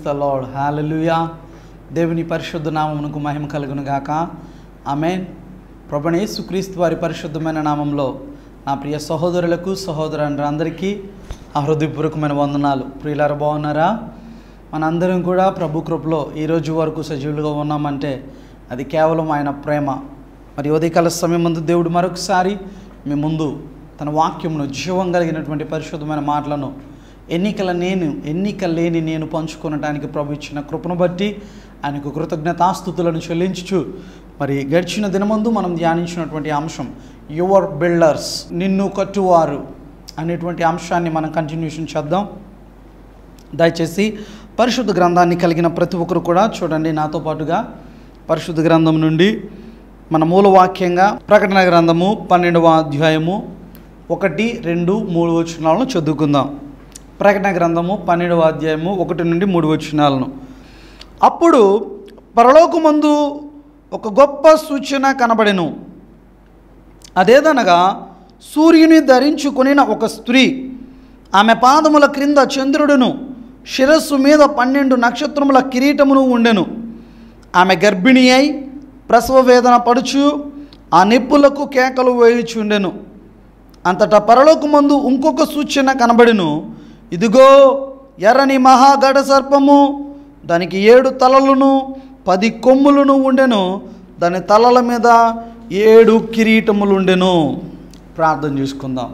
The lord hallelujah దేవుని పరిశుద్ధ నామమునకు మహిమ కలుగును గాక ఆమెన్ ప్రభుని యేసుక్రీస్తు వారి పరిశుద్ధమైన నామంలో నా ప్రియ సహోదరులకు సహోదరులందరికీ ఆ హృదయపూర్వకమైన వందనాలు ప్రియులారా బాగున్నారా మనందరం కూడా ప్రభు కృపలో ఈ రోజు వరకు సజీవులుగా ఉన్నామంటే అది కేవలం ఆయన ప్రేమ మరి ఉదయకాల సమయం ముందు దేవుడు మరొకసారి మీ ముందు తన వాక్యమును జీవం కలిగినటువంటి పరిశుద్ధమైన మాటలను ఎన్నికల నేను ఎన్నిక లేని నేను పంచుకొనడానికి ప్రభు ఇచ్చిన కృపను బట్టి ఆయనకు కృతజ్ఞతాస్థుతులను చెల్లించుచు మరి గడిచిన దినమందు మనం ధ్యానించినటువంటి అంశం యువర్ బిల్డర్స్ నిన్ను కట్టువారు అనేటువంటి అంశాన్ని మనం కంటిన్యూషన్ చేద్దాం దయచేసి పరిశుద్ధ గ్రంథాన్ని కలిగిన ప్రతి ఒక్కరు కూడా చూడండి నాతో పాటుగా పరిశుద్ధ గ్రంథం నుండి మన మూల వాక్యంగా ప్రకటన గ్రంథము పన్నెండవ అధ్యాయము ఒకటి రెండు మూడు వచనాలను చదువుకుందాం ప్రకటన గ్రంథము పన్నెండవ అధ్యాయము ఒకటి నుండి మూడు వచనాలను అప్పుడు పరలోకమందు ఒక గొప్ప సూచన కనబడెను అదేదనగా సూర్యుని ధరించుకొనిన ఒక స్త్రీ ఆమె పాదముల క్రింద చంద్రుడును శిరస్సు మీద పన్నెండు నక్షత్రముల కిరీటమును ఉండెను ఆమె గర్భిణి అయి ప్రసవ వేదన పడుచు ఆ నిప్పులకు కేకలు వేయుచుండెను అంతటా పరలోకమందు ఇంకొక సూచన కనబడిను ఇదిగో ఎర్రని మహాగడ సర్పము దానికి ఏడు తలలను పది కొమ్ములను ఉండెను దాని తలల మీద ఏడు కిరీటములు ఉండెను ప్రార్థన చేసుకుందాం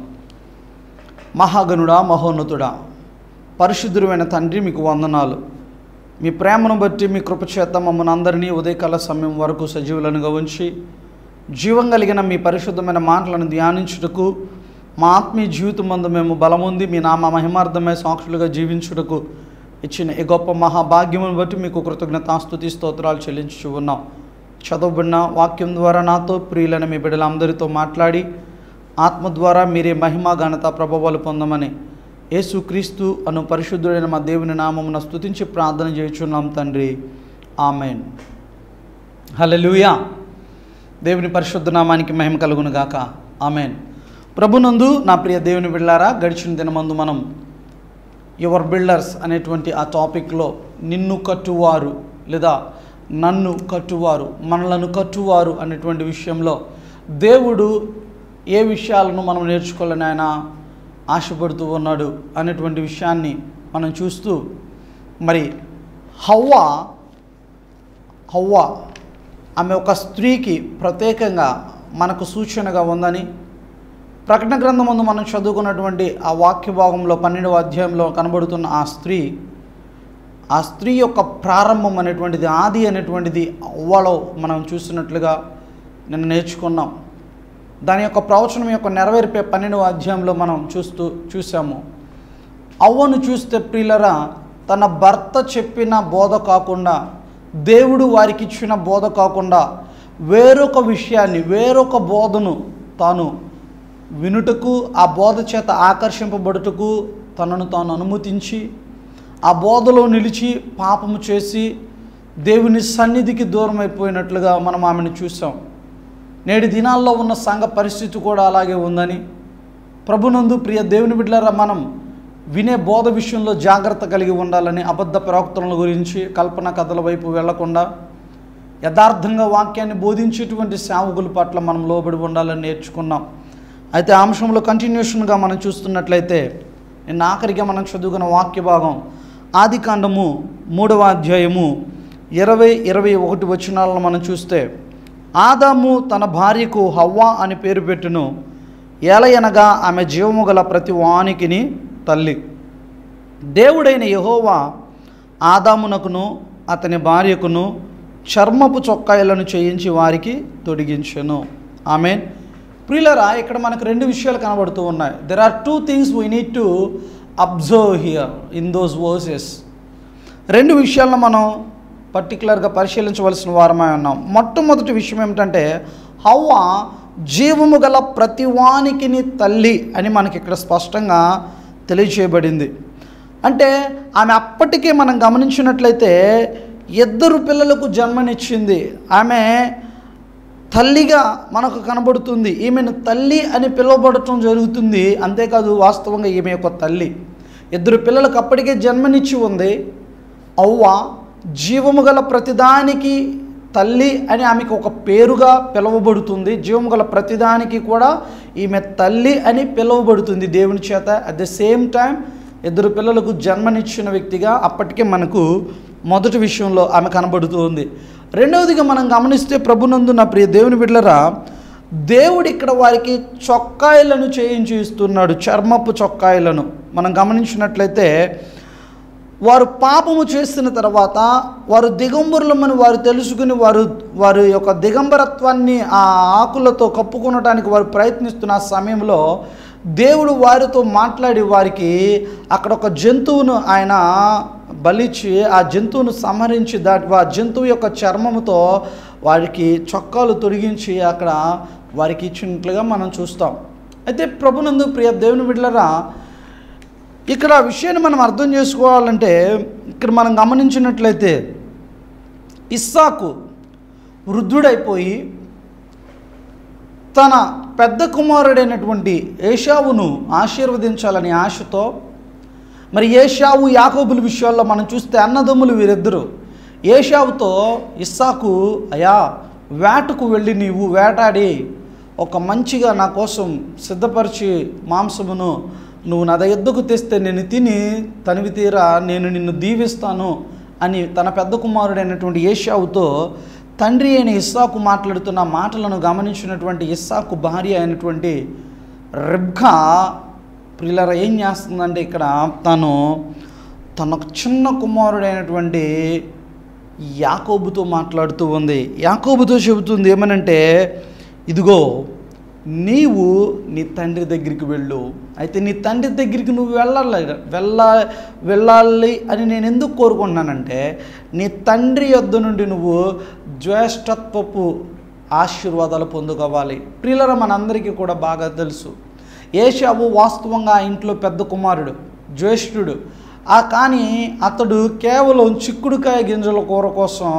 మహాగణుడా మహోన్నతుడా పరిశుద్ధుడైన తండ్రి మీకు వందనాలు మీ ప్రేమను బట్టి మీ కృపచేత మమ్మల్ని అందరినీ ఉదయకాల సమయం వరకు సజీవులనుగా ఉంచి జీవం కలిగిన మీ పరిశుద్ధమైన మాటలను ధ్యానించుటకు మా ఆత్మీయ జీవితం మందు మేము బలముంది మీ నామ మహిమార్థమై సాక్షులుగా జీవించుటకు ఇచ్చిన ఈ గొప్ప మహాభాగ్యమును బట్టి మీకు కృతజ్ఞతాస్తుతి స్తోత్రాలు చెల్లించు ఉన్నాం చదవబడిన వాక్యం ద్వారా నాతో ప్రియులైన మీ బిడ్డలందరితో మాట్లాడి ఆత్మ ద్వారా మీరే మహిమ ఘనత ప్రభావాలు పొందమని యేసుక్రీస్తు అను పరిశుద్ధుడైన మా దేవుని నామమున స్తుతించి ప్రార్థన చేయుచున్నాం తండ్రి ఆమెన్ హల్లెలూయా దేవుని పరిశుద్ధ నామానికి మహిమ కలుగును గాక ఆమెన్ ప్రభునందు నా ప్రియ దేవుని బిళ్ళారా గడిచిన దినమందు మనం యువర్ బిల్డర్స్ అనేటువంటి ఆ టాపిక్లో నిన్ను కట్టువారు లేదా నన్ను కట్టువారు మనలను కట్టువారు అనేటువంటి విషయంలో దేవుడు ఏ విషయాలను మనం నేర్చుకోవాలని ఆయన ఆశపడుతూ ఉన్నాడు అనేటువంటి విషయాన్ని మనం చూస్తూ మరి హవ్వ హవ్వ ఆమె ఒక స్త్రీకి ప్రత్యేకంగా మనకు సూచనగా ఉందని ప్రకటన గ్రంథం ముందు మనం చదువుకున్నటువంటి ఆ వాక్య భాగంలో పన్నెండవ అధ్యాయంలో కనబడుతున్న ఆ స్త్రీ ఆ స్త్రీ యొక్క ప్రారంభం అనేటువంటిది ఆది అనేటువంటిది అవ్వలో మనం చూసినట్లుగా నిన్న నేర్చుకున్నాం దాని యొక్క ప్రవచనం యొక్క నెరవేర్పే పన్నెండవ అధ్యాయంలో మనం చూస్తూ చూసాము అవ్వను చూస్తే ప్రియులరా తన భర్త చెప్పిన బోధ కాకుండా దేవుడు వారికి ఇచ్చిన బోధ కాకుండా వేరొక విషయాన్ని వేరొక బోధను తాను వినుటకు ఆ బోధ చేత ఆకర్షింపబడుటకు తనను తాను అనుమతించి ఆ బోధలో నిలిచి పాపము చేసి దేవుని సన్నిధికి దూరం అయిపోయినట్లుగా మనం ఆమెను చూసాం నేటి దినాల్లో ఉన్న సంఘ పరిస్థితి కూడా అలాగే ఉందని ప్రభునందు ప్రియ దేవుని బిడ్డలారా మనం వినే బోధ విషయంలో జాగ్రత్త కలిగి ఉండాలని అబద్ధ ప్రవక్తల గురించి కల్పన కథల వైపు వెళ్లకుండా యథార్థంగా వాక్యాన్ని బోధించేటువంటి సేవకుల పట్ల మనం లోబడి ఉండాలని నేర్చుకున్నాం అయితే ఆ అంశంలో కంటిన్యూషన్గా మనం చూస్తున్నట్లయితే నిన్న ఆఖరిగా మనం చదువుకున్న వాక్య భాగం ఆది కాండము మూడవ అధ్యాయము ఇరవై ఇరవై ఒకటి వచనాలను మనం చూస్తే ఆదాము తన భార్యకు హవ్వ అని పేరు పెట్టును ఏలయనగా ఆమె జీవము గల ప్రతి వానికిని తల్లి దేవుడైన యహోవా ఆదామునకును అతని భార్యకును చర్మపు చొక్కాయలను చేయించి వారికి తొడిగించెను ఆమె ప్రియులరా ఇక్కడ మనకు రెండు విషయాలు కనబడుతూ ఉన్నాయి there are two things we need to observe here in those verses రెండు విషయాలను మనం పర్టికులర్గా పరిశీలించవలసిన వారమై ఉన్నాం మొట్టమొదటి విషయం ఏమిటంటే హవ్వ జీవము గల ప్రతివానికిని తల్లి అని మనకి ఇక్కడ స్పష్టంగా తెలియచేయబడింది అంటే ఆమె అప్పటికే మనం గమనించినట్లయితే ఇద్దరు పిల్లలకు జన్మనిచ్చింది ఆమె తల్లిగా మనకు కనబడుతుంది ఈమెను తల్లి అని పిలువబడటం జరుగుతుంది అంతేకాదు వాస్తవంగా ఈమె యొక్క తల్లి ఇద్దరు పిల్లలకు అప్పటికే జన్మనిచ్చి ఉంది అవ్వ జీవము గల ప్రతిదానికి తల్లి అని ఆమెకు ఒక పేరుగా పిలువబడుతుంది జీవము గల ప్రతిదానికి కూడా ఈమె తల్లి అని పిలువబడుతుంది దేవుని చేత అట్ ద సేమ్ టైం ఇద్దరు పిల్లలకు జన్మనిచ్చిన వ్యక్తిగా అప్పటికే మనకు మొదటి విషయంలో ఆమె కనబడుతుంది రెండవదిగా మనం గమనిస్తే ప్రభునందు నా ప్రియ దేవుని బిడ్డలరా దేవుడు ఇక్కడ వారికి చొక్కాయిలను చేయించి ఇస్తున్నాడు చర్మపు చొక్కాయిలను మనం గమనించినట్లయితే వారు పాపము చేసిన తర్వాత వారు దిగంబరులమని వారు తెలుసుకుని వారు వారి యొక్క దిగంబరత్వాన్ని ఆ ఆకులతో కప్పుకొనడానికి వారు ప్రయత్నిస్తున్న ఆ సమయంలో దేవుడు వారితో మాట్లాడి వారికి అక్కడ ఒక జంతువును ఆయన బలిచి ఆ జంతువును సంహరించి దాటి ఆ జంతువు యొక్క చర్మముతో వారికి చొక్కాలు తొలగించి అక్కడ వారికి ఇచ్చినట్లుగా మనం చూస్తాం అయితే ప్రభునందు ప్రియ దేవుని బిడ్డలరా ఇక్కడ ఆ విషయాన్ని మనం అర్థం చేసుకోవాలంటే ఇక్కడ మనం గమనించినట్లయితే ఇస్సాకు వృద్ధుడైపోయి తన పెద్ద కుమారుడైనటువంటి ఏషావును ఆశీర్వదించాలని ఆశతో మరి ఏషావు యాకోబుల విషయాల్లో మనం చూస్తే అన్నదమ్ములు వీరిద్దరు ఏషావుతో ఇస్సాకు అయా వేటకు వెళ్ళి నీవు వేటాడి ఒక మంచిగా నా కోసం సిద్ధపరిచి మాంసమును నువ్వు నా ఎద్దుకు తెస్తే నేను తిని తనివి తీరా నేను నిన్ను దీవిస్తాను అని తన పెద్ద కుమారుడైనటువంటి ఏషావుతో తండ్రి అయిన ఇస్సాకు మాట్లాడుతున్న మాటలను గమనించినటువంటి ఇస్సాకు భార్య అయినటువంటి రిబ్కా ప్రిల్లర ఏం చేస్తుందంటే ఇక్కడ తను తన చిన్న కుమారుడైనటువంటి యాకోబుతో మాట్లాడుతూ ఉంది యాకోబుతో చెబుతుంది ఏమనంటే ఇదిగో నీవు నీ తండ్రి దగ్గరికి వెళ్ళు అయితే నీ తండ్రి దగ్గరికి నువ్వు వెళ్ళాలి వెళ్ళ వెళ్ళాలి అని నేను ఎందుకు కోరుకుంటున్నానంటే నీ తండ్రి యొద్ద నుండి నువ్వు జ్యేష్ఠత్వపు ఆశీర్వాదాలు పొందుకోవాలి ప్రియులర మనందరికీ కూడా బాగా తెలుసు ఏషావు వాస్తవంగా ఆ ఇంట్లో పెద్ద కుమారుడు జ్యేష్ఠుడు ఆ కానీ అతడు కేవలం చిక్కుడుకాయ గింజల కూర కోసం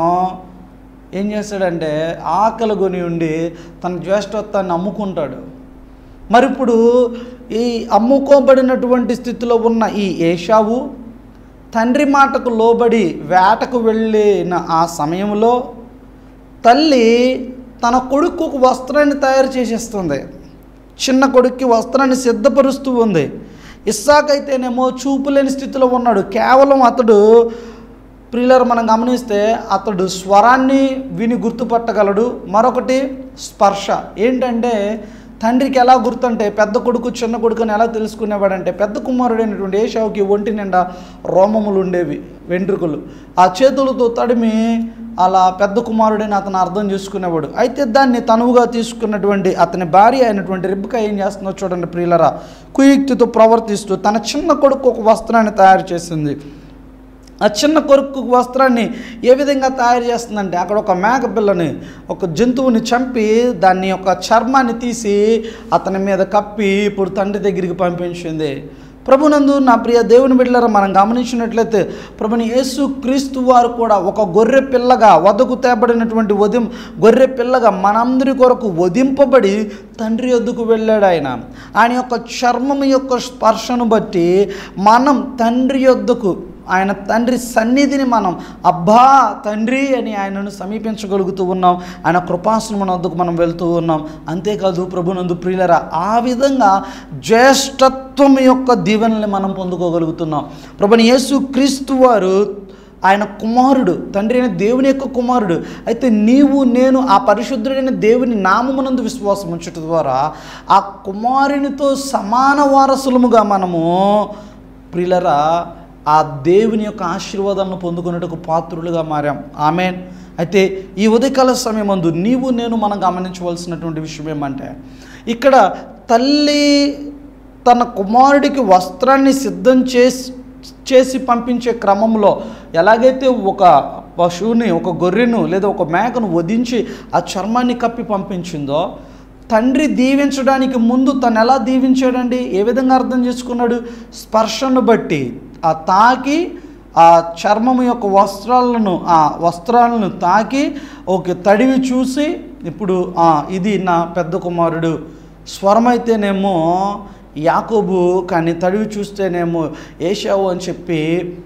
ఏం చేస్తాడంటే ఆకలి కొని ఉండి తన జ్యేష్ఠత్వాన్ని అమ్ముకుంటాడు మరి ఇప్పుడు ఈ అమ్ముకోబడినటువంటి స్థితిలో ఉన్న ఈ ఏషావు తండ్రి మాటకు లోబడి వేటకు వెళ్ళిన ఆ సమయంలో తల్లి తన కొడుకు ఒక వస్త్రాన్ని తయారు చేసేస్తుంది చిన్న కొడుక్కి వస్త్రాన్ని సిద్ధపరుస్తూ ఉంది ఇస్సాకైతేనేమో చూపు లేని స్థితిలో ఉన్నాడు కేవలం అతడు ప్రియులర్ మనం గమనిస్తే అతడు స్వరాన్ని విని గుర్తుపట్టగలడు మరొకటి స్పర్శ ఏంటంటే తండ్రికి ఎలా గుర్తుంటే పెద్ద కొడుకు చిన్న కొడుకు అని ఎలా తెలుసుకునేవాడంటే పెద్ద కుమారుడైనటువంటి ఏషావుకి ఒంటి నిండా రోమములు ఉండేవి వెంట్రుకలు ఆ చేతులతో తడిమి అలా పెద్ద కుమారుడని అతను అర్థం చేసుకునేవాడు అయితే దాన్ని తనువుగా తీసుకున్నటువంటి అతని భార్య అయినటువంటి రిబ్బక ఏం చేస్తుందో చూడండి ప్రియులరా కుయుక్తితో ప్రవర్తిస్తూ తన చిన్న కొడుకు ఒక వస్త్రాన్ని తయారు చేసింది ఆ చిన్న కొరుకు వస్త్రాన్ని ఏ విధంగా తయారు చేస్తుందంటే అక్కడ ఒక మేక పిల్లని ఒక జంతువుని చంపి దాన్ని యొక్క చర్మాన్ని తీసి అతని మీద కప్పి ఇప్పుడు తండ్రి దగ్గరికి పంపించింది ప్రభునందు నా ప్రియ దేవుని బిడ్డలారా మనం గమనించినట్లయితే ప్రభుని యేసు క్రీస్తు వారు కూడా ఒక గొర్రె పిల్లగా వదకు తేబడినటువంటి వదిం గొర్రె పిల్లగా మనందరి కొరకు వధింపబడి తండ్రి వద్దకు వెళ్ళాడు ఆయన ఆయన యొక్క చర్మం యొక్క స్పర్శను బట్టి మనం తండ్రి యొద్దకు ఆయన తండ్రి సన్నిధిని మనం అబ్బా తండ్రి అని ఆయనను సమీపించగలుగుతూ ఉన్నాం ఆయన కృపాసనమునందుకు మనం వెళ్తూ ఉన్నాం అంతేకాదు ప్రభునందు ప్రియులరా ఆ విధంగా జ్యేష్ఠత్వం యొక్క దీవెనల్ని మనం పొందుకోగలుగుతున్నాం ప్రభుని యేసు క్రీస్తు వారు ఆయన కుమారుడు తండ్రి అయిన దేవుని యొక్క కుమారుడు అయితే నీవు నేను ఆ పరిశుద్ధుడైన దేవుని నామమునందు విశ్వాసం ఉంచటం ద్వారా ఆ కుమారునితో సమాన వారసులముగా మనము ప్రిలరా ఆ దేవుని యొక్క ఆశీర్వాదాలను పొందుకున్నట్టుకు పాత్రులుగా మారాం ఆమెన్ అయితే ఈ ఉదయకాల సమయమందు నీవు నేను మనం గమనించవలసినటువంటి విషయం ఏమంటే ఇక్కడ తల్లి తన కుమారుడికి వస్త్రాన్ని సిద్ధం చేసి చేసి పంపించే క్రమంలో ఎలాగైతే ఒక పశువుని ఒక గొర్రెను లేదా ఒక మేకను వధించి ఆ చర్మాన్ని కప్పి పంపించిందో తండ్రి దీవించడానికి ముందు తను ఎలా దీవించాడండి ఏ విధంగా అర్థం చేసుకున్నాడు స్పర్శను బట్టి ఆ తాకి ఆ చర్మము యొక్క వస్త్రాలను ఆ వస్త్రాలను తాకి ఒక తడివి చూసి ఇప్పుడు ఆ, ఇది నా పెద్ద కుమారుడు స్వరమైతేనేమో యాకోబు కానీ తడివి చూస్తేనేమో ఏషావు అని చెప్పి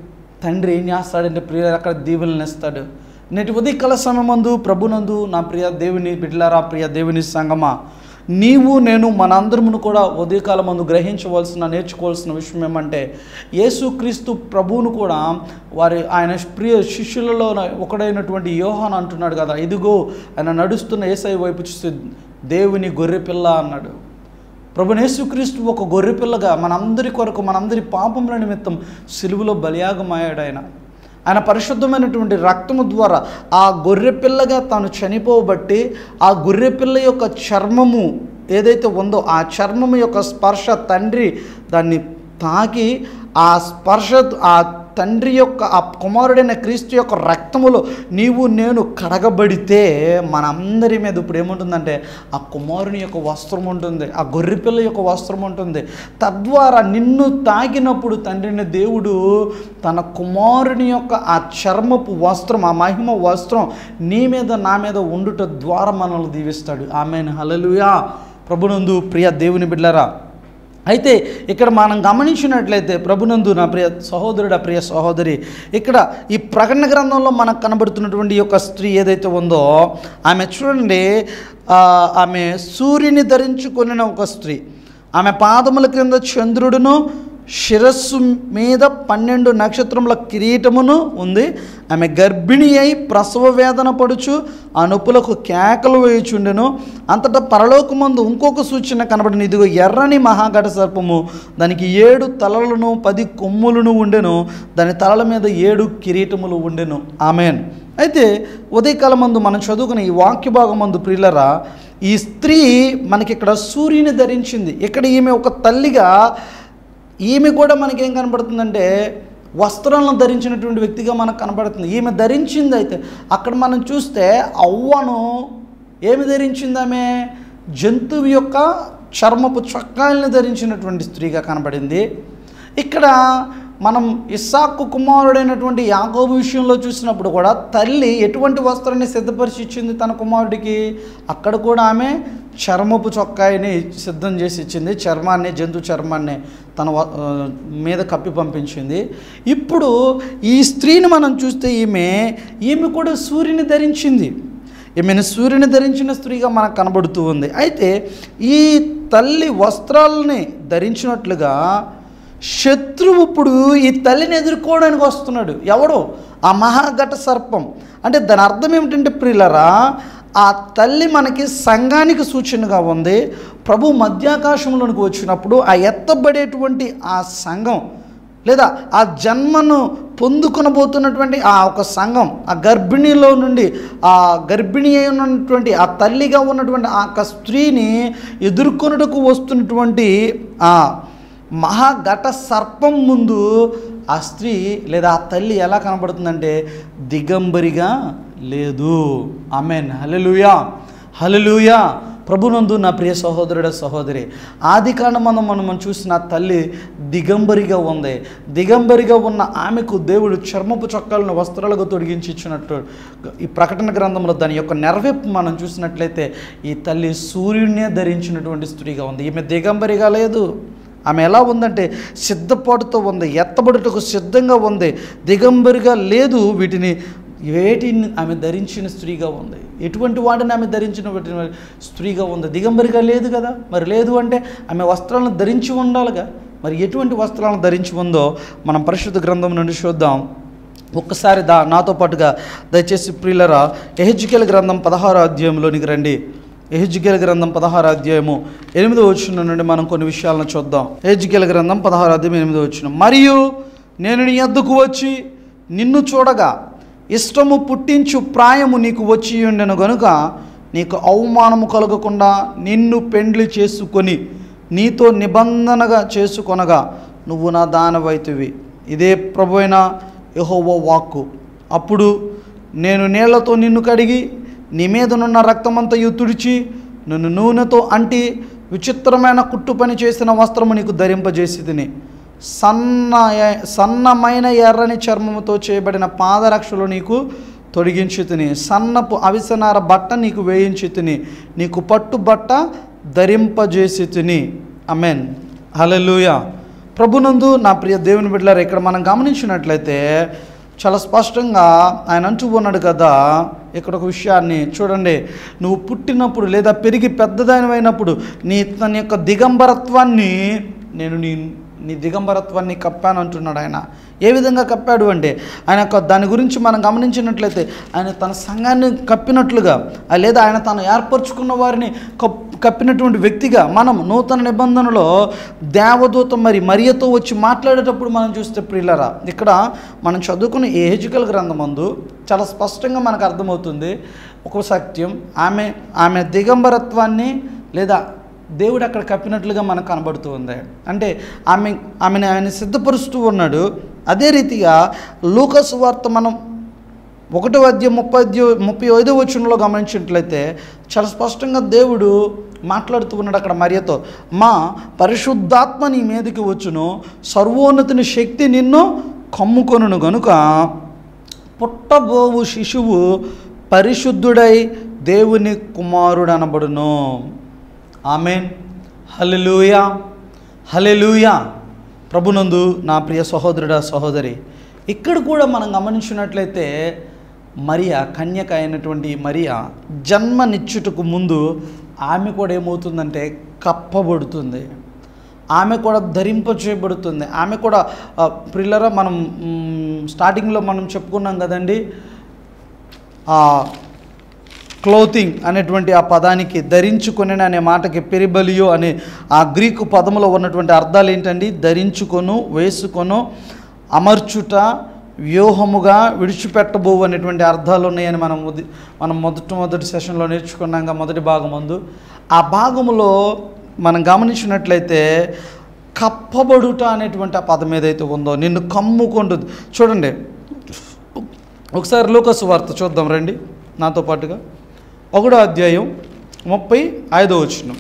తండ్రి ఏం చేస్తాడంటే ప్రియ అక్కడ దీవులను ఇస్తాడు నేటి ఉదయకాల సమయమందు ప్రభునందు నా ప్రియ దేవుని బిడ్డలారా ప్రియ దేవుని సంగమా నీవు నేను మనందరమును కూడా ఉదయకాలం మందు గ్రహించవలసిన నేర్చుకోవాల్సిన విషయం ఏమంటే యేసుక్రీస్తు ప్రభువును కూడా వారి ఆయన ప్రియ శిష్యులలో ఒకడైనటువంటి యోహాన్ అంటున్నాడు కదా ఇదిగో ఆయన నడుస్తున్న ఏసై వైపు చూస్తే దేవుని గొర్రెపిల్ల అన్నాడు ప్రభు యేసుక్రీస్తు ఒక గొర్రెపిల్లగా మనందరి కొరకు మనందరి పాపముల నిమిత్తం సిలువలో బలియాగమయ్యాడు ఆయన ఆయన పరిశుద్ధమైనటువంటి రక్తము ద్వారా ఆ గొర్రెపిల్లగా తాను చనిపోబట్టి ఆ గొర్రెపిల్ల యొక్క చర్మము ఏదైతే ఉందో ఆ చర్మము యొక్క స్పర్శ తండ్రి దాన్ని తాకి ఆ స్పర్శ ఆ తండ్రి యొక్క ఆ కుమారుడైన క్రీస్తు యొక్క రక్తములో నీవు నేను కడగబడితే మనందరి మీద ఇప్పుడు ఏముంటుందంటే ఆ కుమారుని యొక్క వస్త్రం ఉంటుంది ఆ గొర్రెపిల్ల యొక్క వస్త్రం ఉంటుంది తద్వారా నిన్ను తాకినప్పుడు తండ్రిని దేవుడు తన కుమారుని యొక్క ఆ చర్మపు వస్త్రం ఆ మహిమ వస్త్రం నీ మీద నా మీద ఉండుట ద్వారా మనల్ని దీవిస్తాడు ఆమె హలలుయా ప్రభునందు ప్రియ దేవుని బిడ్డలారా అయితే ఇక్కడ మనం గమనించినట్లయితే ప్రభునందు నా ప్రియ సహోదరుడు ప్రియ సహోదరి ఇక్కడ ఈ ప్రకటన గ్రంథంలో మనకు కనబడుతున్నటువంటి ఈ యొక్క స్త్రీ ఏదైతే ఉందో ఆమె చూడండి ఆ, ఆమె సూర్యుని ధరించుకొనిన ఒక స్త్రీ ఆమె పాదముల క్రింద చంద్రుడును శిరస్సు మీద పన్నెండు నక్షత్రముల కిరీటమును ఉంది ఆమె గర్భిణి అయి ప్రసవ వేదన పడుచు ఆ నొప్పులకు కేకలు వేయుచుండెను అంతటా పరలోకమందు ఇంకొక సూచన కనబడిన ఇదిగో ఎర్రని మహాఘట సర్పము దానికి ఏడు తలలను పది కొమ్ములను ఉండెను దాని తలల మీద ఏడు కిరీటములు ఉండెను ఆమెన్ అయితే ఉదయకాలం మందు మనం చదువుకున్న ఈ వాక్య భాగం మందు ప్రియులరా ఈ స్త్రీ మనకి ఇక్కడ సూర్యుని ధరించింది ఇక్కడ ఈమె ఒక తల్లిగా ఈమె కూడా మనకేం కనబడుతుందంటే వస్త్రాలను ధరించినటువంటి వ్యక్తిగా మనకు కనబడుతుంది ఈమె ధరించింది అయితే అక్కడ మనం చూస్తే అవ్వను ఏమి ధరించింది ఆమె జంతువు యొక్క చర్మపు చొక్కాయలను ధరించినటువంటి స్త్రీగా కనబడింది ఇక్కడ మనం ఇస్సాకు కుమారుడైనటువంటి యాకోబు విషయంలో చూసినప్పుడు కూడా తల్లి ఎటువంటి వస్త్రాన్ని సిద్ధపరిచి ఇచ్చింది తన కుమారుడికి అక్కడ కూడా ఆమె చర్మపు చొక్కాయిని సిద్ధం చేసి ఇచ్చింది చర్మాన్ని జంతు చర్మాన్ని తన వ- ఆ, మీద కప్పి పంపించింది ఇప్పుడు ఈ స్త్రీని మనం చూస్తే ఈమె ఈమె కూడా సూర్యుని ధరించింది ఈమెను సూర్యుని ధరించిన స్త్రీగా మనకు కనబడుతూ ఉంది అయితే ఈ తల్లి వస్త్రాలని ధరించినట్లుగా శత్రువు ఇప్పుడు ఈ తల్లిని ఎదుర్కోవడానికి వస్తున్నాడు ఎవడు ఆ మహాఘట సర్పం అంటే దాని అర్థం ఏమిటంటే ప్రియులరా ఆ తల్లి మనకి సంఘానికి సూచనగా ఉంది ప్రభు మధ్యాకాశంలోనికి వచ్చినప్పుడు ఆ ఎత్తబడేటువంటి ఆ సంఘం లేదా ఆ జన్మను పొందుకొనబోతున్నటువంటి ఆ ఒక సంఘం ఆ గర్భిణిలో నుండి ఆ గర్భిణి అయి ఉన్నటువంటి ఆ తల్లిగా ఉన్నటువంటి ఆ యొక్క స్త్రీని ఎదుర్కొనుటకు వస్తున్నటువంటి ఆ మహాఘట సర్పం ముందు ఆ స్త్రీ లేదా ఆ తల్లి ఎలా కనబడుతుందంటే దిగంబరిగా లేదు ఆమెన్ హలలుయా హలలుయా ప్రభునందు నా ప్రియ సహోదరుడ సహోదరి ఆది కాండమందు మనం మనం చూసిన ఆ తల్లి దిగంబరిగా ఉంది దిగంబరిగా ఉన్న ఆమెకు దేవుడు చర్మపు చొక్కాలను వస్త్రాలుగా తొడిగించి ఇచ్చినట్టు ఈ ప్రకటన గ్రంథంలో దాని యొక్క నెరవేర్పు మనం చూసినట్లయితే ఈ తల్లి సూర్యుడినే ధరించినటువంటి స్త్రీగా ఉంది ఈమె దిగంబరిగా లేదు ఆమె ఎలా ఉందంటే సిద్ధపాటుతో ఉంది ఎత్తబడుటకు సిద్ధంగా ఉంది దిగంబరిగా లేదు వీటిని వేటిని ఆమె ధరించిన స్త్రీగా ఉంది ఎటువంటి వాడిని ఆమె ధరించిన వాటిని స్త్రీగా ఉంది దిగంబరిగా లేదు కదా మరి లేదు అంటే ఆమె వస్త్రాలను ధరించి ఉండాలిగా మరి ఎటువంటి వస్త్రాలను ధరించి ఉందో మనం పరిశుద్ధ గ్రంథం నుండి చూద్దాం ఒక్కసారి దా నాతో పాటుగా దయచేసి ప్రియులరా ఎహెజ్కేల్ గ్రంథం పదహారో అధ్యాయంలోనికి రండి ఎహెజ్కేల్ గ్రంథం పదహారు అధ్యాయము ఎనిమిదో వచ్చిన నుండి మనం కొన్ని విషయాలను చూద్దాం ఎహెజ్కేల్ గ్రంథం పదహారు అధ్యాయం ఎనిమిదో వచ్చిన మరియు నేను నీ ఎద్దుకు వచ్చి నిన్ను చూడగా ఇష్టము పుట్టించు ప్రాయము నీకు వచ్చి ఉండెను గనుక నీకు అవమానము కలగకుండా నిన్ను పెండ్లి చేసుకొని నీతో నిబంధనగా చేసుకొనగా నువ్వు నా దానవైతివి ఇదే ప్రభు అయిన యెహోవా వాక్కు అప్పుడు నేను నీళ్లతో నిన్ను కడిగి నీ మీదనున్న రక్తమంతయు తుడిచి నిన్ను నూనెతో అంటి విచిత్రమైన కుట్టు పని చేసిన వస్త్రము నీకు ధరింపజేసి తిని సన్న సన్నమైన ఎర్రని చర్మముతో చేయబడిన పాదరక్షలు నీకు తొడిగించి తిని సన్నపు అవిసనార బట్ట నీకు వేయించి తిని నీకు పట్టు బట్ట ధరింపజేసి తిని అమెన్ హలలుయ ప్రభునందు నా ప్రియ దేవుని బిడ్డలారు ఇక్కడ మనం గమనించినట్లయితే చాలా స్పష్టంగా ఆయన అంటూ ఉన్నాడు కదా ఇక్కడ ఒక విషయాన్ని చూడండి నువ్వు పుట్టినప్పుడు లేదా పెరిగి పెద్దదానివైనప్పుడు నీ తన యొక్క దిగంబరత్వాన్ని నేను నీ నీ దిగంబరత్వాన్ని కప్పాను అంటున్నాడు ఆయన ఏ విధంగా కప్పాడు అంటే ఆయన యొక్క దాని గురించి మనం గమనించినట్లయితే ఆయన తన సంఘాన్ని కప్పినట్లుగా ఆ లేదా ఆయన తాను ఏర్పరచుకున్న వారిని కప్ కప్పినటువంటి వ్యక్తిగా మనం నూతన నిబంధనలో దేవదూత మరి మరియతో వచ్చి మాట్లాడేటప్పుడు మనం చూస్తే ప్రియులరా ఇక్కడ మనం చదువుకున్న ఈ హెజికల్ గ్రంథమందు చాలా స్పష్టంగా మనకు అర్థమవుతుంది ఒక సత్యం ఆమె ఆమె దిగంబరత్వాన్ని లేదా దేవుడు అక్కడ కప్పినట్లుగా మనకు కనబడుతూ ఉంది అంటే ఆమె ఆమెను ఆయన సిద్ధపరుస్తూ ఉన్నాడు అదే రీతిగా లూకస్ వార్త మనం ఒకటో అధ్యాయం ముప్పై అధ్యాయం ముప్పై ఐదో వచనంలో గమనించినట్లయితే చాలా స్పష్టంగా దేవుడు మాట్లాడుతూ ఉన్నాడు అక్కడ మరియతో మా పరిశుద్ధాత్మ నీ మీదకి వచ్చును సర్వోన్నతిని శక్తి నిన్ను కమ్ముకొనును గనుక పుట్టబోవు శిశువు పరిశుద్ధుడై దేవుని కుమారుడు అనబడును ఆమెన్ హలెలూయా హలెలూయా ప్రభునందు నా ప్రియ సహోదరుడా సహోదరి ఇక్కడ కూడా మనం గమనించినట్లయితే మరియా కన్యక అయినటువంటి మరియా జన్మనిచ్చుటకు ముందు ఆమె కూడా ఏమవుతుందంటే కప్పబడుతుంది ఆమె కూడా ధరింప చేయబడుతుంది ఆమె కూడా ఆ, ప్రిల్లరా మనం మ్, స్టార్టింగ్లో మనం చెప్పుకున్నాం కదండి ఆ క్లోతింగ్ అనేటువంటి ఆ పదానికి ధరించుకొని అనే మాటకి పెరిబలియో అనే ఆ గ్రీకు పదములో ఉన్నటువంటి అర్థాలు ఏంటండి ధరించుకొను వేసుకొను అమర్చుట వ్యూహముగా విడిచిపెట్టబోవు అనేటువంటి అర్థాలు ఉన్నాయని మనం ఉది- మనం మొదటి మొదటి సెషన్లో నేర్చుకున్నాక మొదటి భాగం ముందు ఆ భాగములో మనం గమనించినట్లయితే కప్పబడుట అనేటువంటి ఆ పదం ఏదైతే ఉందో నిన్ను కమ్ముకుంటుంది చూడండి ఒకసారి లోకసు వార్త చూద్దాం రండి నాతో పాటుగా ఒకటో అధ్యాయం ముప్పై ఐదో వచనం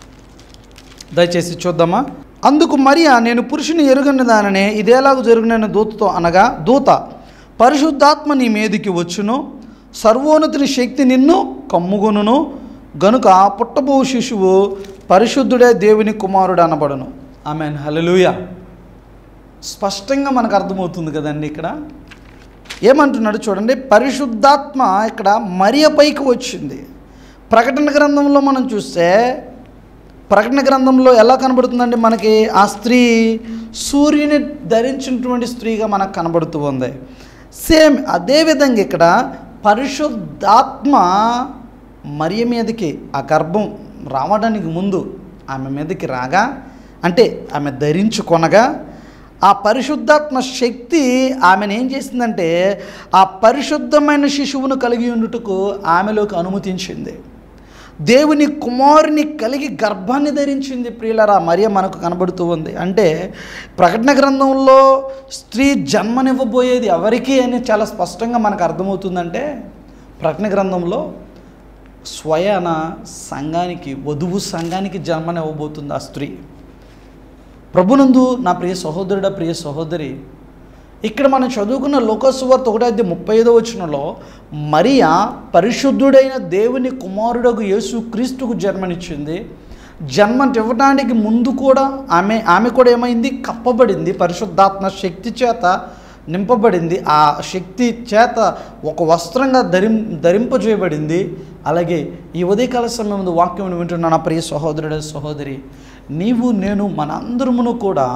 దయచేసి చూద్దామా అందుకు మరియా నేను పురుషుని ఎరుగని దాననే ఇదేలాగు జరుగునని దూతతో అనగా దూత పరిశుద్ధాత్మ నీ మీదికి వచ్చును సర్వోన్నతిని శక్తి నిన్ను కమ్ముగొనును గనుక పుట్టబో శిశువు పరిశుద్ధుడే దేవుని కుమారుడు అనబడును ఆమె హలలుయ స్పష్టంగా మనకు అర్థమవుతుంది కదండి ఇక్కడ ఏమంటున్నాడు చూడండి పరిశుద్ధాత్మ ఇక్కడ మరియ పైకి వచ్చింది ప్రకటన గ్రంథంలో మనం చూస్తే ప్రకటన గ్రంథంలో ఎలా కనబడుతుందండి మనకి ఆ స్త్రీ సూర్యుని ధరించినటువంటి స్త్రీగా మనకు కనబడుతూ ఉంది సేమ్ అదేవిధంగా ఇక్కడ పరిశుద్ధాత్మ మరియ మీదకి ఆ గర్భం రావడానికి ముందు ఆమె మీదకి రాగా అంటే ఆమె ధరించుకొనగా ఆ పరిశుద్ధాత్మ శక్తి ఆమెను ఏం చేసిందంటే ఆ పరిశుద్ధమైన శిశువును కలిగి ఉండుటకు ఆమెలోకి అనుమతించింది దేవుని కుమారుని కలిగి గర్భాన్ని ధరించింది ప్రియులరా మరియ మనకు కనబడుతూ ఉంది అంటే ప్రకటన గ్రంథంలో స్త్రీ జన్మనివ్వబోయేది ఎవరికి అని చాలా స్పష్టంగా మనకు అర్థమవుతుందంటే ప్రకటన గ్రంథంలో స్వయాన సంఘానికి వధువు సంఘానికి జన్మనివ్వబోతుంది ఆ స్త్రీ ప్రభునందు నా ప్రియ సహోదరుడ ప్రియ సహోదరి ఇక్కడ మనం చదువుకున్న లోకసువార్త ఒకటో అధ్యాయం ముప్పై ఐదో వచనంలో మరియా పరిశుద్ధుడైన దేవుని కుమారుడకు యేసు క్రీస్తుకు జన్మనిచ్చింది జన్మ ఇవ్వడానికి ముందు కూడా ఆమె ఆమె కూడా ఏమైంది కప్పబడింది పరిశుద్ధాత్మ శక్తి చేత నింపబడింది ఆ శక్తి చేత ఒక వస్త్రంగా ధరిం ధరింపజేయబడింది అలాగే ఈ ఉదయకాల సమయంలో వాక్యం వింటున్న నా ప్రియ సహోదరుడు సహోదరి నీవు నేను మనందరమును కూడా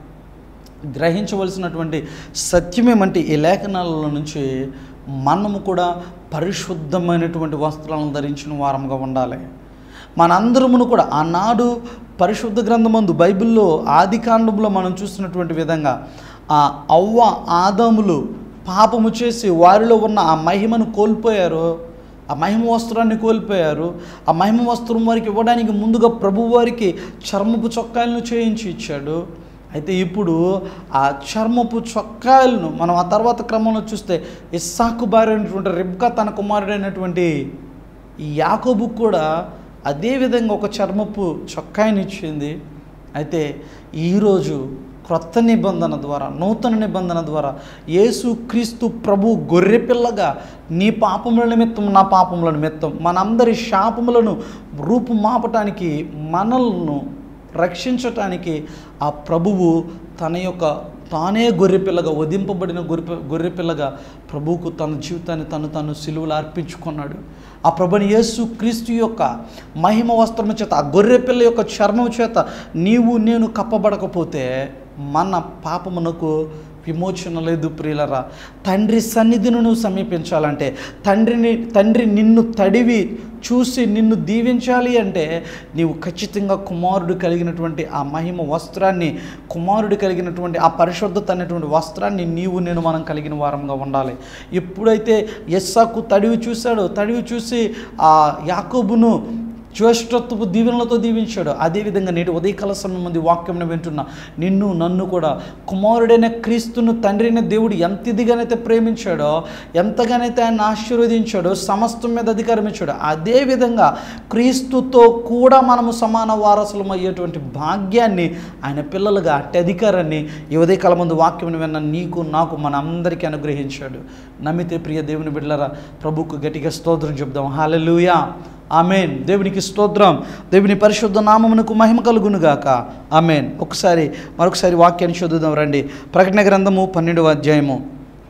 గ్రహించవలసినటువంటి సత్యమేమంటే ఈ లేఖనాలలో నుంచి మనము కూడా పరిశుద్ధమైనటువంటి వస్త్రాలను ధరించిన వారముగా ఉండాలి మనందరమును కూడా ఆనాడు పరిశుద్ధ గ్రంథమందు బైబిల్లో ఆది కాండంలో మనం చూసినటువంటి విధంగా ఆ అవ్వ ఆదాములు పాపము చేసి వారిలో ఉన్న ఆ మహిమను కోల్పోయారు ఆ మహిమ వస్త్రాన్ని కోల్పోయారు ఆ మహిమ వస్త్రం వారికి ఇవ్వడానికి ముందుగా ప్రభు వారికి చర్మపు చొక్కాలను చేయించి ఇచ్చాడు అయితే ఇప్పుడు ఆ చర్మపు చొక్కాయలను మనం ఆ తర్వాత క్రమంలో చూస్తే ఇస్సాకు భార్య అయినటువంటి రిబ్కా తన కుమారుడైనటువంటి ఈ యాకోబు కూడా అదే విధంగా ఒక చర్మపు చొక్కాయిని ఇచ్చింది అయితే ఈరోజు క్రొత్త నిబంధన ద్వారా నూతన నిబంధన ద్వారా యేసు క్రీస్తు ప్రభు గొర్రెపిల్లగా నీ పాపముల నిమిత్తం నా పాపముల నిమిత్తం మనందరి శాపములను రూపుమాపటానికి మనల్ని రక్షించటానికి ఆ ప్రభువు తన యొక్క తానే గొర్రెపిల్లగా వధింపబడిన గొర్రె గొర్రెపిల్లగా ప్రభువుకు తన జీవితాన్ని తను తను సిలువలు అర్పించుకున్నాడు ఆ ప్రభుని యేసు క్రీస్తు యొక్క మహిమ వస్త్రము చేత ఆ గొర్రెపిల్ల యొక్క చర్మం చేత నీవు నేను కప్పబడకపోతే మన పాపమునకు విమోచన లేదు ప్రియులరా తండ్రి సన్నిధిని నువ్వు సమీపించాలంటే తండ్రిని తండ్రి నిన్ను తడివి చూసి నిన్ను దీవించాలి అంటే నీవు ఖచ్చితంగా కుమారుడు కలిగినటువంటి ఆ మహిమ వస్త్రాన్ని కుమారుడు కలిగినటువంటి ఆ పరిశుద్ధత అనేటువంటి వస్త్రాన్ని నీవు నేను మనం కలిగిన వారంగా ఉండాలి ఎప్పుడైతే ఎస్సాకు తడివి చూశాడో తడివి చూసి ఆ యాకోబును జ్యేష్ఠత్వపు దీవెనలతో దీవించాడు అదేవిధంగా నేటి ఉదయకాల సమయం మంది వాక్యం వింటున్నా నిన్ను నన్ను కూడా కుమారుడైన క్రీస్తును తండ్రిని దేవుడు ఎంత ఇదిగానైతే ప్రేమించాడో ఎంతగానైతే ఆయన ఆశీర్వదించాడో సమస్తం మీద అధికారం ఇచ్చాడు అదేవిధంగా క్రీస్తుతో కూడా మనము సమాన వారసులం అయ్యేటువంటి భాగ్యాన్ని ఆయన పిల్లలుగా అట్టి అధికారాన్ని ఈ ఉదయకాల ముందు వాక్యం విన్న నీకు నాకు మన అందరికీ అనుగ్రహించాడు నమ్మితే ప్రియ దేవుని బిడ్డలరా ప్రభుకు గట్టిగా స్తోత్రం చెప్దాం హాలెలూయా ఆమెన్ దేవునికి స్తోత్రం దేవుని పరిశుద్ధ నామమునకు మహిమ కలుగునుగాక ఆమెన్ ఒకసారి మరొకసారి వాక్యాన్ని చదువుదాం రండి ప్రకటన గ్రంథము పన్నెండవ అధ్యాయము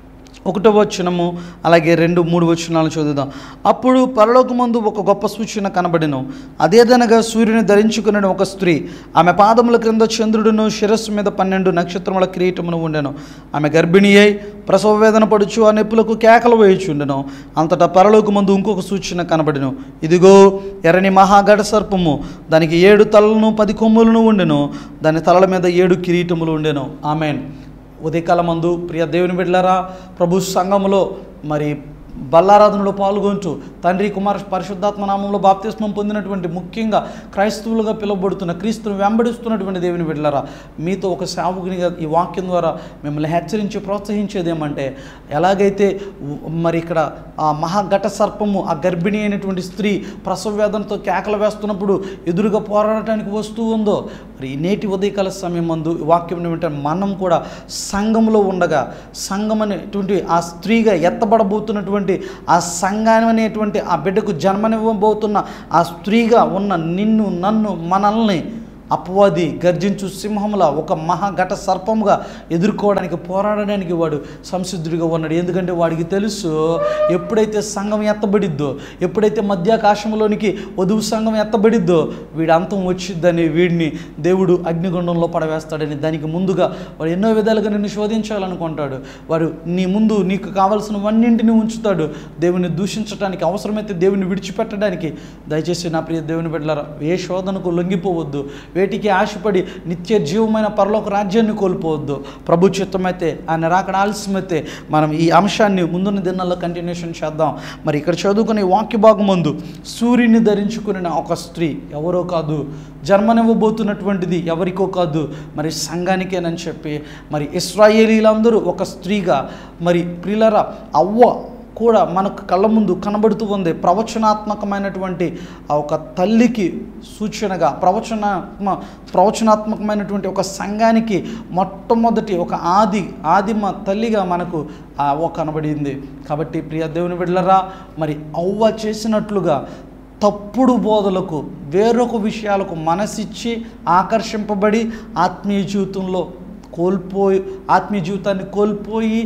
ఒకటో వచనము అలాగే రెండు మూడు వచనాలు చదువుదాం అప్పుడు పరలోకమందు ఒక గొప్ప సూచన కనబడిను అదేదనగా సూర్యుని ధరించుకున్న ఒక స్త్రీ ఆమె పాదముల క్రింద చంద్రుడును శిరస్సు మీద పన్నెండు నక్షత్రముల కిరీటమును ఉండెను ఆమె గర్భిణి అయి ప్రసవ వేదన పడుచు ఆ నొప్పులకు కేకలు వేయుచుండెను అంతటా పరలోకమందు ఇంకొక సూచన కనబడిను ఇదిగో ఎర్రని మహాగడ సర్పము దానికి ఏడు తలలను పది కొమ్ములను ఉండెను దాని తలల మీద ఏడు కిరీటములు ఉండెను ఆమెన్ ఉదయకాలమందు ప్రియ దేవుని బిడ్డలారా ప్రభు సంఘములో మరి బల్లారాధనలో పాల్గొంటూ తండ్రి కుమార పరిశుద్ధాత్మ నామంలో బాప్తిస్మం పొందినటువంటి ముఖ్యంగా క్రైస్తవులుగా పిలువబడుతున్న క్రీస్తును వెంబడిస్తున్నటువంటి దేవుని బిడ్డలారా మీతో ఒక సేవకునిగా ఈ వాక్యం ద్వారా మిమ్మల్ని హెచ్చరించి ప్రోత్సహించేది ఏమంటే ఎలాగైతే ఉ- మరి ఇక్కడ ఆ మహాఘట సర్పము ఆ గర్భిణి అయినటువంటి స్త్రీ ప్రసవ వేదనతో కేకలు వేస్తున్నప్పుడు ఎదురుగా పోరాడటానికి వస్తూ ఉందో మరి ఈ నేటి ఉదయకాల సమయం మందు ఈ వాక్యం ఏమిటంటే మనం కూడా సంఘంలో ఉండగా సంఘం అనేటువంటి ఆ స్త్రీగా ఎత్తబడబోతున్నటువంటి ఆ సంఘం అనేటువంటి ఆ బిడ్డకు జన్మనివ్వబోతున్న ఆ స్త్రీగా ఉన్న నిన్ను నన్ను మనల్ని అపవాది గర్జించు సింహముల ఒక మహాఘట సర్పముగా ఎదుర్కోవడానికి పోరాడడానికి వాడు సంసిద్ధుడిగా ఉన్నాడు ఎందుకంటే వాడికి తెలుసు ఎప్పుడైతే సంఘం ఎత్తబడిద్దో ఎప్పుడైతే మధ్యాకాశంలోనికి వధువు సంఘం ఎత్తబడిద్దో వీడి అంతం వచ్చిద్దని వీడిని దేవుడు అగ్నిగుండంలో పడవేస్తాడని దానికి ముందుగా వాడు ఎన్నో విధాలుగా నిన్ను శోధించాలనుకుంటాడు వాడు నీ ముందు నీకు కావలసినవన్నింటిని ఉంచుతాడు దేవుని దూషించడానికి అవసరమైతే దేవుని విడిచిపెట్టడానికి దయచేసి నా ప్రియ దేవుని బిడ్డలారా ఏ శోధనకు లొంగిపోవద్దు వేటికి ఆశపడి నిత్య జీవమైన పరలోక రాజ్యాన్ని కోల్పోవద్దు ప్రభు చిత్తమైతే ఆయన రాకడ ఆలస్యమైతే మనం ఈ అంశాన్ని ముందున్న దినాల్లో కంటిన్యూషన్ చేద్దాం మరి ఇక్కడ చదువుకునే వాక్య భాగం ముందు సూర్యుని ధరించుకున్న ఒక స్త్రీ ఎవరో కాదు జన్మనివ్వబోతున్నటువంటిది ఎవరికో కాదు మరి సంఘానికేనని చెప్పి మరి ఇస్రాయేలీలందరూ ఒక స్త్రీగా మరి ప్రిలర అవ్వ కూడా మనకు కళ్ళ ముందు కనబడుతూ ఉంది ప్రవచనాత్మకమైనటువంటి ఆ ఒక తల్లికి సూచనగా ప్రవచనాత్మ ప్రవచనాత్మకమైనటువంటి ఒక సంఘానికి మొట్టమొదటి ఒక ఆది ఆదిమ తల్లిగా మనకు ఆ అవ్వ కనబడింది కాబట్టి ప్రియ దేవుని బిడ్డలరా మరి అవ్వ చేసినట్లుగా తప్పుడు బోధలకు వేరొక విషయాలకు మనసిచ్చి ఆకర్షింపబడి ఆత్మీయ జీవితంలో కోల్పోయి ఆత్మీయ జీవితాన్ని కోల్పోయి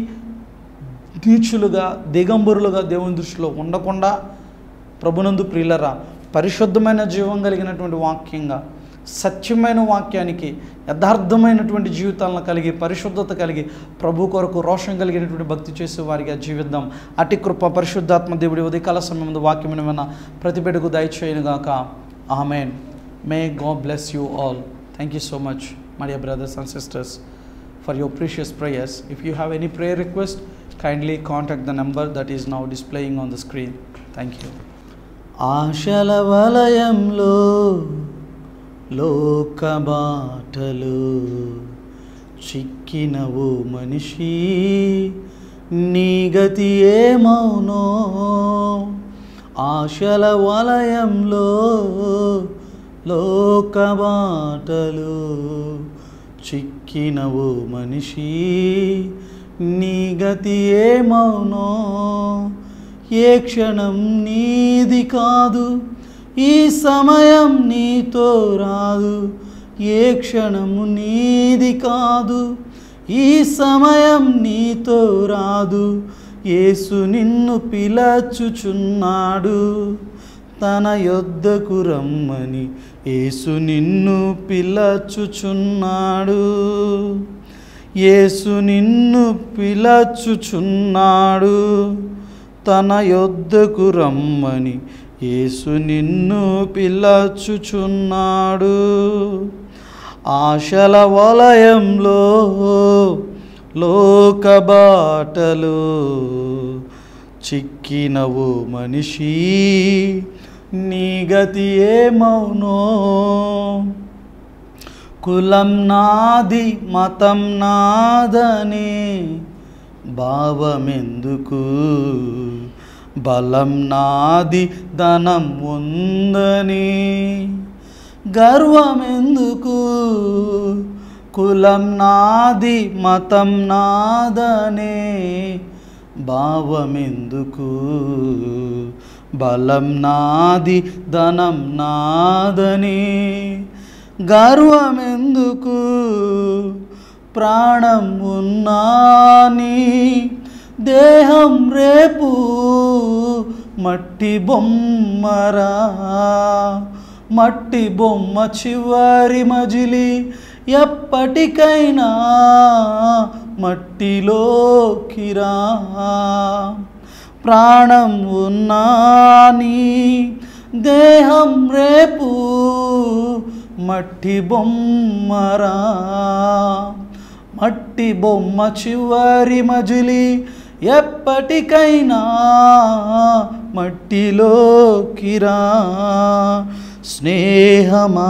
నీచులుగా దిగంబరులుగా దేవుని దృష్టిలో ఉండకుండా ప్రభునందు ప్రియులరా పరిశుద్ధమైన జీవం కలిగినటువంటి వాక్యంగా సత్యమైన వాక్యానికి యథార్థమైనటువంటి జీవితాలను కలిగి పరిశుద్ధత కలిగి ప్రభు కొరకు రోషం కలిగినటువంటి భక్తి చేసే వారిగా జీవిద్దాం అటి కృప పరిశుద్ధాత్మ దేవుడి ఉదయకాల సమయం వాక్యం విన్న ప్రతి బిడ్డకు దయచేయనుగాక amen may God bless you all thank you so much my dear brothers and sisters for your precious prayers. If you have any prayer request, kindly contact the number that is now displaying on the screen. Thank you. ఆశల వలయంలో లోక బాటలు చిక్కినవు మనిషి నీ గతి ఏమౌనో ఆశల వలయంలో లోక బాటలు చిక్కినవు మనిషి నీ గతి ఏమౌనో ఏ క్షణం నీది కాదు ఈ సమయం నీతో రాదు ఏ క్షణము నీది కాదు ఈ సమయం నీతో రాదు యేసు నిన్ను పిలచుచున్నాడు తన యొద్దకు రమ్మని యేసు నిన్ను పిలచుచున్నాడు యేసు నిన్ను పిలచుచున్నాడు తన యొద్దకు రమ్మని యేసు నిన్ను పిలచుచున్నాడు ఆశల వలయంలో లోక బాటలో చిక్కినవు మనిషి నీ గతి ఏమౌనో కులం నాది మతం నాదని భావమెందుకు బలం నాది ధనం ఉందని గర్వమెందుకు కులం నాది మతం నాదనే భావమెందుకు బలం నాది ధనం నాదని గర్వమెందుకు ప్రాణం ఉన్నాని దేహం రేపు మట్టి బొమ్మరా మట్టి బొమ్మ చివరి మజిలి ఎప్పటికైనా మట్టిలోకిరా ప్రాణం ఉన్నాని దేహం రేపు మట్టి బొమ్మరా మట్టి బొమ్మ చివరి మజిలి ఎప్పటికైనా మట్టిలోకిరా స్నేహమా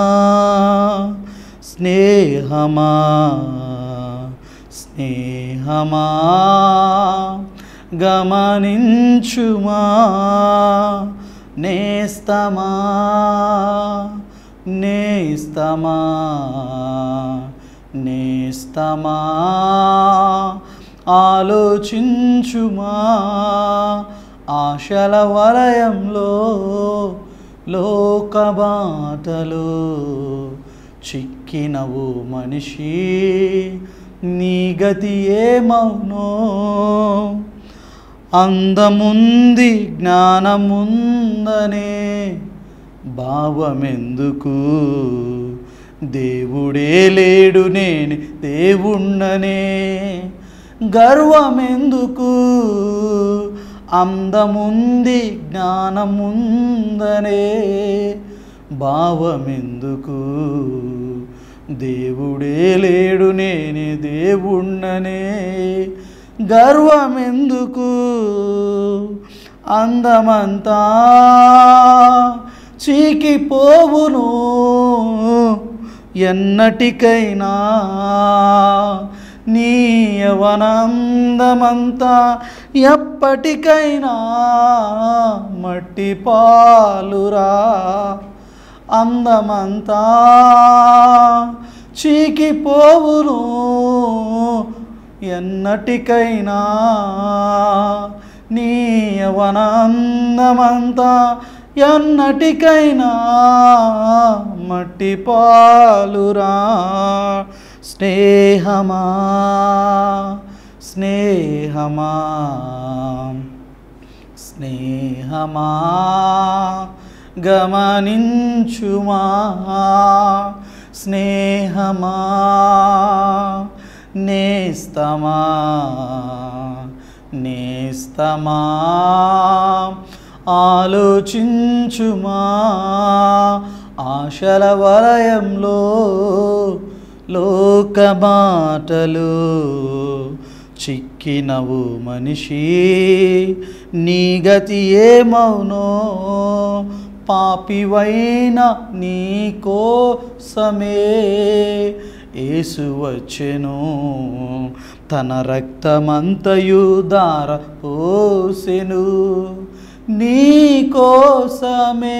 స్నేహమా స్నేహమా గమనించుమా నేస్తమా నేస్తమా నేస్తమా ఆలోచించుమా ఆశల వలయంలో లోక బాటలో చిక్కినవు మనిషి నీ గతి ఏమౌనో అందముంది జ్ఞానముందనే భావమెందుకు దేవుడే లేడు నేను దేవుణ్ణనే గర్వమెందుకు అందముంది జ్ఞానముందనే భావమెందుకు దేవుడే లేడు నేనే దేవుణ్ణనే గర్వమెందుకు అందమంతా చీకిపోవును ఎన్నటికైనా నీ యవనందమంతా ఎప్పటికైనా మట్టి పాలురా అందమంతా చీకిపోవును ఎన్నటికైనా నీ యవనందమంతా ఎన్నటికైనా మట్టి పాలురా స్నేహమా స్నేహమా స్నేహమా గమనించుమా స్నేహమా నేస్తమా నేస్తమా ఆలోచించుమా ఆశల వలయంలో లోక బాటలు చిక్కినవు మనిషి నీ గతి ఏమౌనో పాపివైన నీ కోసమే యేసు వచ్చెను తన రక్తమంతయు దార పోసెను నీ కోసమే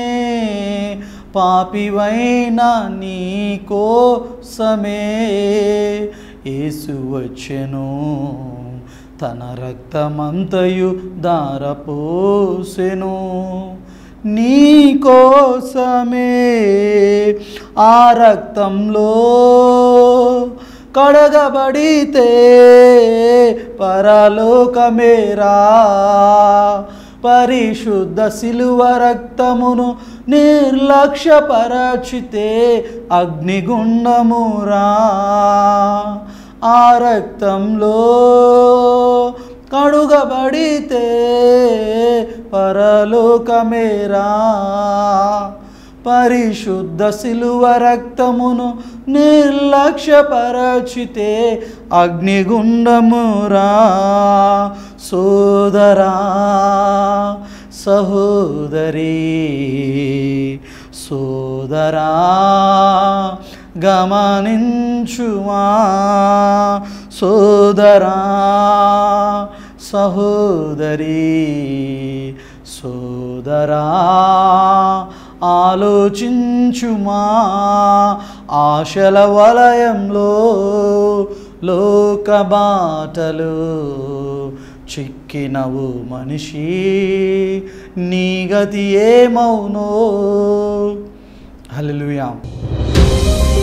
పాపివైన నీ కోసమే యేసు వచ్చెను తన రక్తమంతయు దారపోసెను నీ కోసమే ఆ రక్తంలో కడగబడితే పరలోకమేరా పరిశుద్ధ సిలువ రక్తమును నిర్లక్ష్యపరచితే అగ్నిగుండమురా ఆ రక్తంలో కడుగబడితే పరలోకమేరా పరిశుద్ధ సిలువ రక్తమును నిర్లక్ష్యపరచితే అగ్నిగుండమురా సోదరా సహోదరి సోదరా గమనించుమా సోదరా సహోదరి సోదరా ఆలోచించుమా ఆశల వలయంలో లోక బాటలు చిక్కినవు మనిషి నీ గతి ఏమవునో హల్లెలూయా